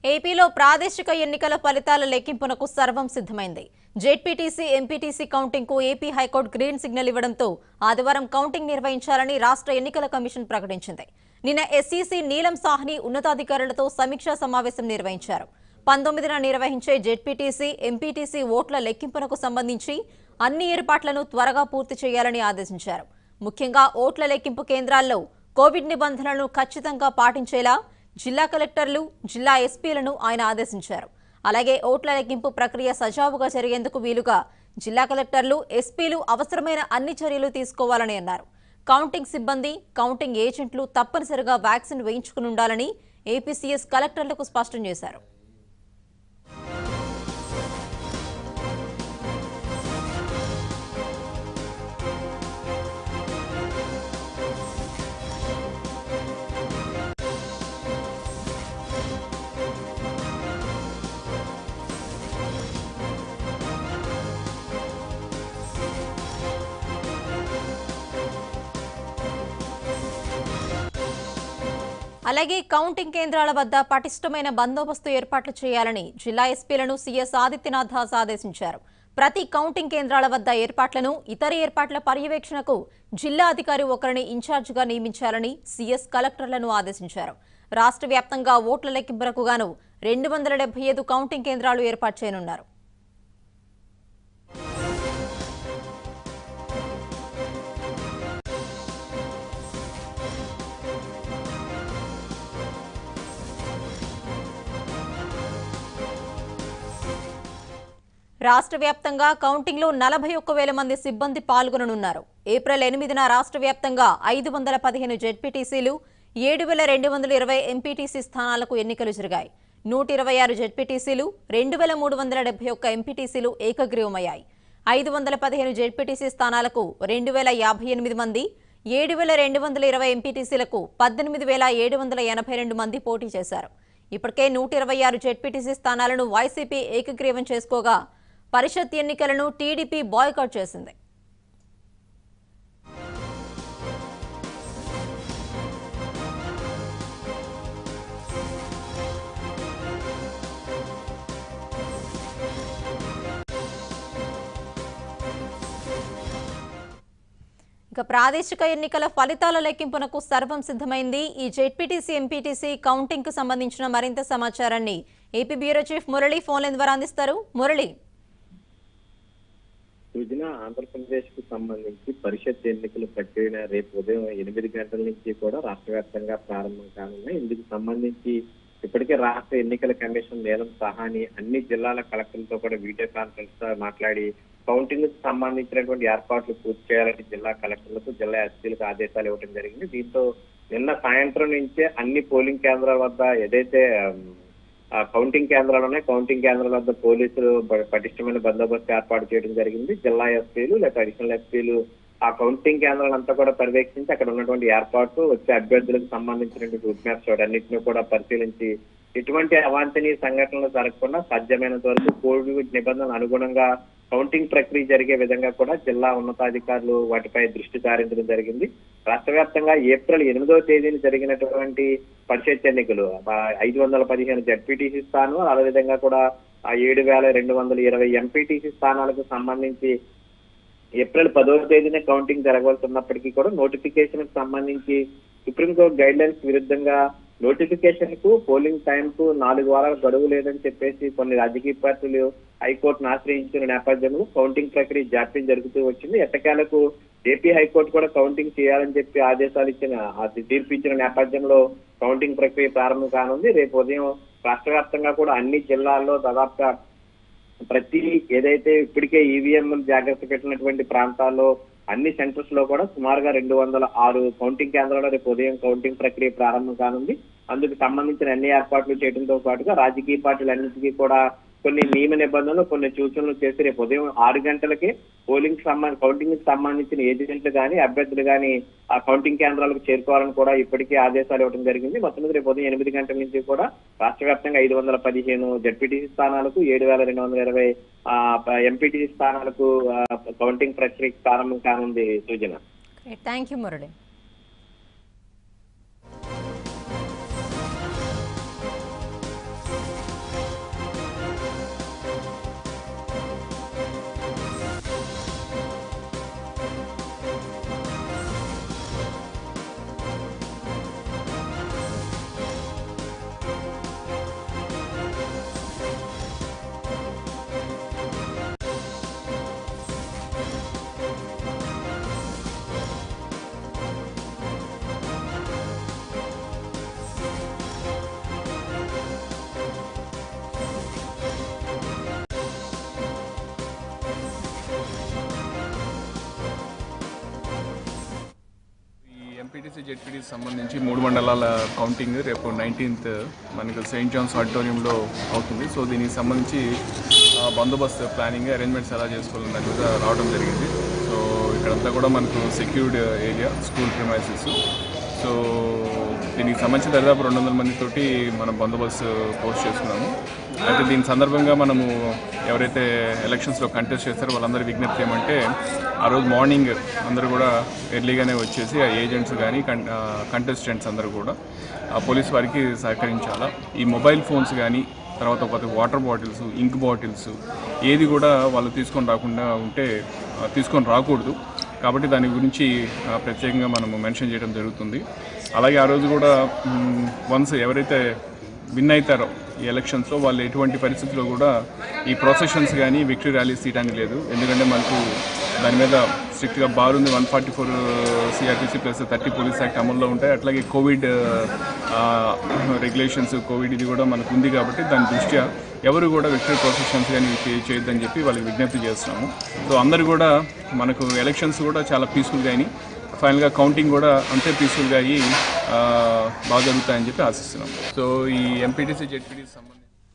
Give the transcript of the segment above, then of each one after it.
ఏపీలో ప్రాదేశిక ఎన్నికల ఫలితాల లెక్కింపునకు సర్వం సిద్ధమైంది జెడ్పీటీసీ ఎంపీటీసీ కౌంటింగ్ కు ఏపీ హైకోర్టు గ్రీన్ సిగ్నల్ ఇవ్వడంతో ఆదివారం కౌంటింగ్ నిర్వహించాలని రాష్ట్ర ఎన్నికల కమిషన్ ప్రకటించింది నిన్న ఎస్సీసీ నీలం సాహ్ని ఉన్నతాధికారులతో సమీక్షా సమావేశం నిర్వహించారు పంతొమ్మిదిన నిర్వహించే జెడ్పీటీసీ ఎంపీటీసీ ఓట్ల లెక్కింపునకు సంబంధించి అన్ని ఏర్పాట్లను త్వరగా పూర్తి చేయాలని ఆదేశించారు ముఖ్యంగా ఓట్ల లెక్కింపు కేంద్రాల్లో కోవిడ్ నిబంధనలను ఖచ్చితంగా పాటించేలా జిల్లా కలెక్టర్లు జిల్లా ఎస్పీలను ఆయన ఆదేశించారు అలాగే ఓట్ల లెక్కింపు ప్రక్రియ సజావుగా జరిగేందుకు వీలుగా జిల్లా కలెక్టర్లు ఎస్పీలు అవసరమైన అన్ని చర్యలు తీసుకోవాలని అన్నారు కౌంటింగ్ సిబ్బంది కౌంటింగ్ ఏజెంట్లు తప్పనిసరిగా వ్యాక్సిన్ వేయించుకుని ఉండాలని ఏపీసీఎస్ కలెక్టర్లకు స్పష్టం చేశారు అలాగే కౌంటింగ్ కేంద్రాల వద్ద పటిష్టమైన బందోబస్తు ఏర్పాట్లు చేయాలని జిల్లా ఎస్పీలను సీఎస్ ఆదిత్యనాథ్ దాస్ ఆదేశించారు ప్రతి కౌంటింగ్ కేంద్రాల వద్ద ఏర్పాట్లను ఇతర ఏర్పాట్ల పర్యవేక్షణకు జిల్లా అధికారి ఒకరిని ఇన్ఛార్జిగా నియమించాలని సీఎస్ కలెక్టర్లను ఆదేశించారు రాష్ట్ర వ్యాప్తంగా ఓట్ల లెక్కింపునకు గాను రెండు వందల డెబ్బై ఐదు కౌంటింగ్ కేంద్రాలు ఏర్పాటు చేయనున్నారు రాష్ట్ర వ్యాప్తంగా కౌంటింగ్లో నలభై ఒక్క వేల మంది సిబ్బంది పాల్గొననున్నారు ఏప్రిల్ ఎనిమిదిన రాష్ట్ర వ్యాప్తంగా ఐదు వందల పదిహేను జెడ్పీటీసీలు ఏడు వేల రెండు వందల ఇరవై ఎంపీటీసీ స్థానాలకు ఎన్నికలు జరిగాయి నూట ఇరవై ఆరు జెడ్పీటీసీలు రెండు వేల మూడు వందల డెబ్బై ఒక్క ఎంపీటీసీలు ఏకగ్రీవమయ్యాయి ఐదు వందల పదిహేను జెడ్పీటీసీ స్థానాలకు రెండు వేల యాభై ఎనిమిది మంది ఏడు వేల రెండు వందల ఇరవై ఎంపీటీసీలకు పద్దెనిమిది వేల ఏడు వందల ఎనభై రెండు మంది పోటీ చేశారు ఇప్పటికే నూట ఇరవై ఆరు జెడ్పీటీసీ స్థానాలను వైసీపీ ఏకగ్రీవం చేసుకోగా పరిషత్ ఎన్నికలను టీడీపీ బాయ్కాట్ చేసింది ఇక ప్రాదేశిక ఎన్నికల ఫలితాల లెక్కింపునకు సర్వం సిద్ధమైంది ఈ జెడ్పీటీసీ ఎంపీటీసీ కౌంటింగ్ కు సంబంధించిన మరింత సమాచారాన్ని AP bureau chief Murali phone line ద్వారా అందిస్తారు మురళి సూచన ఆంధ్రప్రదేశ్ కు సంబంధించి పరిషత్ ఎన్నికల ప్రక్రియ రేపు ఉదయం ఎనిమిది గంటల నుంచి కూడా రాష్ట్ర వ్యాప్తంగా ప్రారంభం కానున్నాయి ఇందుకు సంబంధించి ఇప్పటికే రాష్ట్ర ఎన్నికల కమిషన్ నీలం సహాని అన్ని జిల్లాల కలెక్టర్లతో కూడా వీడియో కాన్ఫరెన్స్ తో మాట్లాడి కౌంటింగ్ కు సంబంధించినటువంటి ఏర్పాట్లు పూర్తి చేయాలని జిల్లా కలెక్టర్లకు జిల్లా ఎస్పీలకు ఆదేశాలు ఇవ్వడం జరిగింది దీంతో నిన్న సాయంత్రం నుంచే అన్ని పోలింగ్ కేంద్రాల వద్ద ఏదైతే ఉమ్, ఆ కౌంటింగ్ కేంద్రాలు ఉన్నాయి కౌంటింగ్ కేంద్రాల వద్ద పోలీసులు ప- పటిష్టమైన బందోబస్తు ఏర్పాటు చేయడం జరిగింది జిల్లా ఎస్పీలు లేక అడిషనల్ ఎస్పీలు ఆ కౌంటింగ్ కేంద్రాలంతా కూడా పర్యవేక్షించి అక్కడ ఉన్నటువంటి ఏర్పాట్లు వచ్చే అభ్యర్థులకు సంబంధించినటువంటి రూట్ మ్యాప్స్ వాటన్నిటిని కూడా పరిశీలించి ఎటువంటి అవాంఛనీయ సంఘటనలు జరగకుండా సాధ్యమైనంత వరకు కోవిడ్ నిబంధనలు అనుగుణంగా కౌంటింగ్ ప్రక్రియ జరిగే విధంగా కూడా జిల్లా ఉన్నతాధికారులు వాటిపై దృష్టి సారించడం జరిగింది రాష్ట్ర వ్యాప్తంగా ఏప్రిల్ ఎనిమిదవ తేదీన జరిగినటువంటి పరిషత్ ఎన్నికలు ఆ ఐదు వందల పదిహేను జడ్పీటీసీ స్థానం అదేవిధంగా కూడా ఆ ఏడు వేల రెండు వందల ఇరవై ఎంపీటీసీ స్థానాలకు సంబంధించి ఏప్రిల్ పదవ తేదీన కౌంటింగ్ జరగవలసి ఉన్నప్పటికీ కూడా నోటిఫికేషన్ కు సంబంధించి సుప్రీంకోర్టు గైడ్ లైన్స్ విరుద్ధంగా నోటిఫికేషన్ కు పోలింగ్ టైం కు నాలుగు వారాల గడువు లేదని చెప్పేసి కొన్ని రాజకీయ పార్టీలు హైకోర్టును ఆశ్రయించిన నేపథ్యంలో కౌంటింగ్ ప్రక్రియ జాప్యం జరుగుతూ వచ్చింది ఎట్టకేలకు ఏపీ హైకోర్టు కూడా కౌంటింగ్ చేయాలని చెప్పి ఆదేశాలు ఇచ్చిన ఆ తీర్పు ఇచ్చిన నేపథ్యంలో కౌంటింగ్ ప్రక్రియ ప్రారంభం కానుంది రేపు ఉదయం రాష్ట్ర వ్యాప్తంగా కూడా అన్ని జిల్లాల్లో దాదాపుగా ప్రతి ఏదైతే ఇప్పటికే ఈవీఎం జాగ్రత్త పెట్టినటువంటి ప్రాంతాల్లో అన్ని సెంటర్స్ లో కూడా సుమారుగా రెండు వందల ఆరు కౌంటింగ్ కేంద్రాల్లో రేపు ఉదయం కౌంటింగ్ ప్రక్రియ ప్రారంభం కానుంది అందుకు సంబంధించిన అన్ని ఏర్పాట్లు చేయడంతో పాటుగా రాజకీయ పార్టీలన్నింటికీ కూడా కొన్ని నియమ నిబంధనలు కొన్ని సూచనలు చేసి రేపు ఉదయం ఆరు గంటలకి పోలింగ్ సంబంధ కౌంటింగ్ కి సంబంధించిన ఏజెంట్లు కానీ అభ్యర్థులు కానీ ఆ కౌంటింగ్ కేంద్రాలకు చేరుకోవాలని కూడా ఇప్పటికే ఆదేశాలు ఇవ్వడం జరిగింది మొత్తం మీద రేపు ఉదయం ఎనిమిది గంటల నుంచి కూడా రాష్ట్ర వ్యాప్తంగా ఐదు వందల పదిహేను జడ్పీటీసీ స్థానాలకు ఏడు వేల రెండు వందల ఇరవై ఎంపీటీసీ స్థానాలకు ఆ, కౌంటింగ్ ప్రక్రియ ప్రారంభం కానుంది సూచన thank you Murali MPTC ZPTC సంబంధించి మూడు మండలాల కౌంటింగ్ రేపు నైన్టీన్త్ మనకు సెయింట్ జాన్స్ ఆడిటోరియంలో అవుతుంది సో దీనికి సంబంధించి ఆ, బందోబస్తు ప్లానింగ్ అరేంజ్మెంట్స్ ఎలా చేసుకోవాలన్న కూడా రావడం జరిగింది సో ఇక్కడంతా కూడా మనకు secured area school premises so దీనికి సంబంధించి దాదాపు రెండు వందల మందితోటి మనం బందోబస్తు పోస్ట్ చేసుకున్నాము అయితే దీని సందర్భంగా మనము ఎవరైతే ఎలక్షన్స్లో కంటెస్ట్ చేస్తారో వాళ్ళందరి విజ్ఞప్తి ఏమంటే ఆ రోజు మార్నింగ్ అందరూ కూడా ఎర్లీగానే వచ్చేసి ఆ ఏజెంట్స్ కానీ కంటెస్టెంట్స్ అందరూ కూడా ఆ పోలీస్ వారికి సహకరించాలా ఈ మొబైల్ ఫోన్స్ కానీ తర్వాత కొత్త వాటర్ బాటిల్స్ ఇంక్ బాటిల్స్ ఏది కూడా వాళ్ళు తీసుకొని రాకుండా ఉంటే ఆ, తీసుకొని రాకూడదు కాబట్టి దాని గురించి ఆ, ప్రత్యేకంగా మనము మెన్షన్ చేయడం జరుగుతుంది అలాగే ఆ రోజు కూడా వన్స్ ఎవరైతే విన్ అవుతారో ఈ ఎలక్షన్స్లో వాళ్ళు ఎటువంటి పరిస్థితుల్లో కూడా ఈ ప్రొసెషన్స్ కానీ విక్టరీ ర్యాలీస్ తీయడానికి లేదు ఎందుకంటే మనకు దాని మీద స్ట్రిక్ట్గా బార్ ఉంది వన్ ఫార్టీ ఫోర్ సిఆర్టీసీ ప్లస్ థర్టీ పోలీస్ యాక్ట్ అమల్లో ఉంటాయి అట్లాగే కోవిడ్ రెగ్యులేషన్స్ కోవిడ్ ఇది కూడా మనకు ఉంది కాబట్టి దాని దృష్ట్యా ఎవరు కూడా విక్టరీ ప్రొసెషన్స్ కానీ చే- చేయొద్దని చెప్పి వాళ్ళకి విజ్ఞప్తి చేస్తున్నాము సో అందరు కూడా మనకు ఎలక్షన్స్ కూడా చాలా పీస్ఫుల్గా అయినాయి ఫైనల్గా కౌంటింగ్ కూడా అంతే పీస్ఫుల్గా అయ్యి ఆ, బాగా జరుగుతాయని చెప్పి ఆశిస్తున్నాం సో ఈ ఎంపీటీసీ జెడ్పీటీసీ సంబంధించి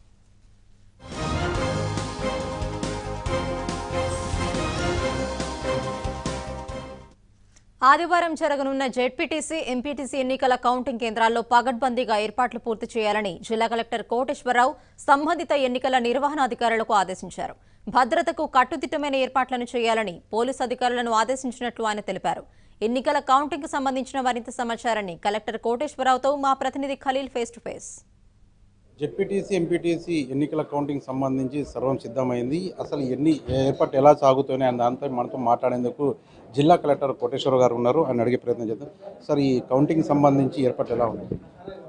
ఆదివారం జరగనున్న జెడ్పీటీసీ ఎంపీటీసీ ఎన్నికల కౌంటింగ్ కేంద్రాల్లో పగడ్బందీగా ఏర్పాట్లు పూర్తి చేయాలని జిల్లా కలెక్టర్ కోటేశ్వరరావు సంబంధిత ఎన్నికల నిర్వహణాధికారులకు ఆదేశించారు భద్రతకు కట్టుదిట్టమైన ఏర్పాట్లను చేయాలని పోలీసు అధికారులను ఆదేశించినట్లు ఆయన తెలిపారు ఎన్నికల కౌంటింగ్ సంబంధించిన మరింత సమాచారాన్ని కలెక్టర్ కోటేశ్వరరావుతో మా ప్రతినిధి Khaleel face to face ZPTC MPTC ఎన్నికల కౌంటింగ్ సంబంధించి సర్వం సిద్ధమైంది అసలు ఎన్ని ఏర్పాటు ఎలా సాగుతున్నాయి అని దాంతో మనతో మాట్లాడేందుకు జిల్లా కలెక్టర్ కోటేశ్వర గారు ఉన్నారు అని అడిగే ప్రయత్నం చేద్దాం సార్ ఈ కౌంటింగ్ సంబంధించి ఏర్పాటు ఎలా ఉన్నాయి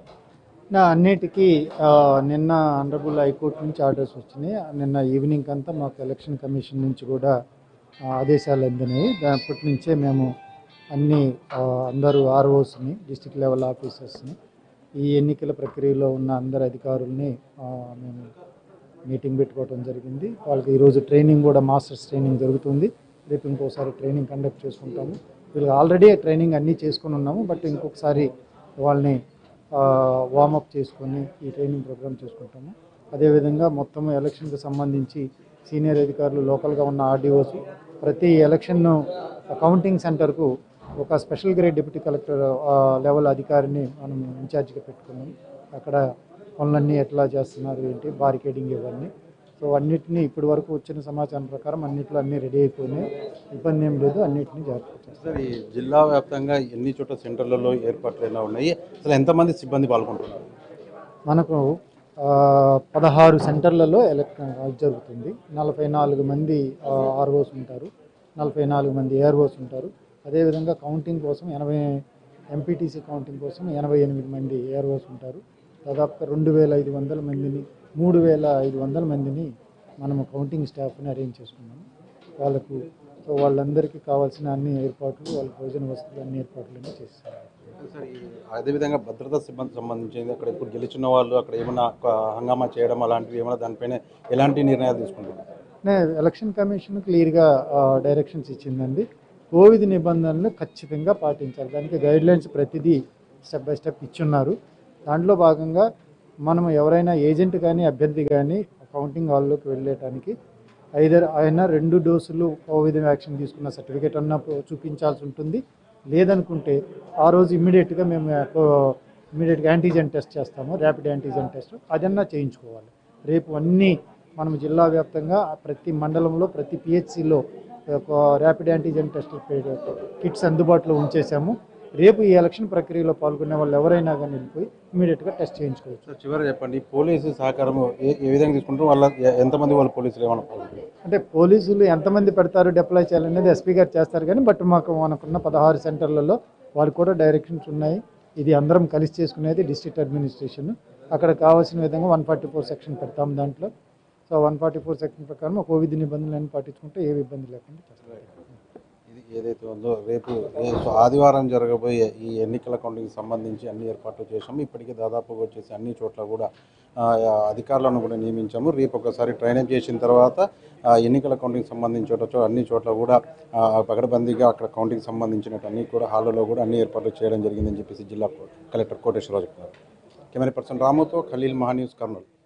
నా అన్నిటికీ ఆ, నిన్న ఆనరబుల్ హైకోర్టు నుంచి ఆర్డర్స్ వచ్చినాయి నిన్న ఈవినింగ్ అంతా మాకు ఎలక్షన్ కమిషన్ నుంచి కూడా ఆ, ఆదేశాలు అందినాయి దాప్పటి నుంచే మేము అన్ని ఆ, అందరూ ఆర్ఓస్ని డిస్టిక్ లెవెల్ ఆఫీసర్స్ని ఈ ఎన్నికల ప్రక్రియలో ఉన్న అందరు అధికారుల్ని ఆ, మేము మీటింగ్ పెట్టుకోవడం జరిగింది వాళ్ళకి ఈరోజు ట్రైనింగ్ కూడా మాస్టర్స్ ట్రైనింగ్ జరుగుతుంది రేపు ఇంకోసారి ట్రైనింగ్ కండక్ట్ చేసుకుంటాము వీళ్ళకి ఆల్రెడీ ట్రైనింగ్ అన్నీ చేసుకుని ఉన్నాము బట్ ఇంకొకసారి వాళ్ళని వార్మప్ చేసుకొని ఈ ట్రైనింగ్ ప్రోగ్రామ్ చేసుకుంటాము అదేవిధంగా మొత్తం ఎలక్షన్కి సంబంధించి సీనియర్ అధికారులు లోకల్గా ఉన్న ఆర్డీఓస్ ప్రతి ఎలక్షన్ కౌంటింగ్ సెంటర్కు ఒక special grade deputy collector level అధికారిని మనం ఇన్ఛార్జ్గా పెట్టుకున్నాం అక్కడ పనులన్నీ ఎట్లా చేస్తున్నారు ఏంటి బారికేడింగ్ ఇవన్నీ సో అన్నిటినీ ఇప్పటి వరకు వచ్చిన సమాచారం ప్రకారం అన్నిట్లో అన్నీ రెడీ అయిపోయినాయి ఇబ్బంది ఏం లేదు అన్నిటినీ జాగ్రత్త చేస్తాం సార్ ఈ జిల్లా వ్యాప్తంగా ఎన్ని చోట్ల సెంటర్లలో ఏర్పాట్లు ఎలా ఉన్నాయి అసలు ఎంతమంది సిబ్బంది పాల్గొంటున్నారు మనకు ఆ, పదహారు సెంటర్లలో ఎలక్షన్ జరుగుతుంది నలభై నాలుగు మంది ఆర్ఓస్ ఉంటారు నలభై నాలుగు మంది ఏఆర్ఓస్ ఉంటారు అదేవిధంగా కౌంటింగ్ కోసం ఎనభై ఎంపీటీసీ కౌంటింగ్ కోసం ఎనభై ఎనిమిది మంది ఏఆర్ఓస్ ఉంటారు దాదాపుగా రెండు వేల ఐదు వందల మందిని మూడు వేల ఐదు వందల మందిని మనము కౌంటింగ్ స్టాఫ్ని అరేంజ్ చేసుకున్నాము వాళ్ళకు సో వాళ్ళందరికీ కావాల్సిన అన్ని ఏర్పాట్లు వాళ్ళ భోజన వసతులు అన్ని ఏర్పాట్లు చేస్తాము సార్ ఈ అదేవిధంగా భద్రతా సిబ్బంది సంబంధించింది అక్కడ ఇప్పుడు గెలిచిన వాళ్ళు అక్కడ ఏమైనా ఒక హంగామా చేయడం అలాంటివి ఏమైనా దానిపైన ఎలాంటి నిర్ణయాలు తీసుకుంటున్నారు నే ఎలక్షన్ కమిషన్ క్లియర్గా డైరెక్షన్స్ ఇచ్చిందండి కోవిడ్ నిబంధనలు ఖచ్చితంగా పాటించాలి దానికి గైడ్ లైన్స్ ప్రతిదీ స్టెప్ బై స్టెప్ ఇచ్చున్నారు దాంట్లో భాగంగా మనం ఎవరైనా ఏజెంట్ కానీ అభ్యర్థి కానీ కౌంటింగ్ హాల్లోకి వెళ్ళటానికి ఐదర్ ఆయన రెండు డోసులు కోవిడ్ వ్యాక్సిన్ తీసుకున్న సర్టిఫికేట్ అన్న చూపించాల్సి ఉంటుంది లేదనుకుంటే ఆ రోజు ఇమ్మీడియట్గా మేము ఇమ్మీడియట్గా యాంటీజెన్ టెస్ట్ చేస్తాము ర్యాపిడ్ యాంటీజెన్ టెస్ట్ అదన్నా చేయించుకోవాలి రేపు అన్నీ మనం జిల్లా వ్యాప్తంగా ప్రతి మండలంలో ప్రతి పిహెచ్సిలో ఒక ర్యాపిడ్ యాంటీజెన్ టెస్ట్ కిట్స్ అందుబాటులో ఉంచేసాము రేపు ఈ ఎలక్షన్ ప్రక్రియలో పాల్గొనే వాళ్ళు ఎవరైనా కానీ వెళ్ళిపోయి ఇమీడియట్గా టెస్ట్ చేయించుకోవచ్చు సార్ చివరి చెప్పండి పోలీసు సహకారం ఏ ఏ విధంగా తీసుకుంటారు వాళ్ళ ఎ- ఎంతమంది వాళ్ళ పోలీసులు ఏమైనా పాల్గొంటారు? అంటే పోలీసులు ఎంతమంది పెడతారు డిప్లాయ్ చేయాలనేది ఎస్పీ గారు చేస్తారు కానీ బట్ మాకు మనకున్న పదహారు సెంటర్లలో వారికి కూడా డైరెక్షన్స్ ఉన్నాయి ఇది అందరం కలిసి చేసుకునేది డిస్ట్రిక్ట్ అడ్మినిస్ట్రేషన్ అక్కడ కావాల్సిన విధంగా వన్ ఫార్టీ ఫోర్ సెక్షన్ పెడతాం దాంట్లో so one forty four section ప్రకారం కోవిడ్ నిబంధనలన్నీ పాటించుకుంటే ఏ ఇబ్బంది లేకుండా చేస్తారు ఇది ఏదైతే ఉందో రేపు ఏ- సో ఆదివారం జరగబోయే ఈ ఎన్నికల కౌంటింగ్ సంబంధించి అన్ని ఏర్పాట్లు చేశాము ఇప్పటికే దాదాపుగా వచ్చేసి అన్ని చోట్ల కూడా ఆ, అధికారులను కూడా నియమించాము రేపు ఒకసారి ట్రైనింగ్ చేసిన తర్వాత ఆ, ఎన్నికల కౌంటింగ్ సంబంధించిన చోట అన్ని చోట్ల కూడా ఆ, పకడ్బందీగా అక్కడ కౌంటింగ్ సంబంధించినట్టు అన్ని కూడా హాల్లో కూడా అన్ని ఏర్పాట్లు చేయడం జరిగిందని చెప్పేసి జిల్లా కలెక్టర్ కోటేశ్వరరావు చెప్తున్నారు కెమెరా పర్సన్ రాముతో ఖలీల్ మహా న్యూస్ కర్నూలు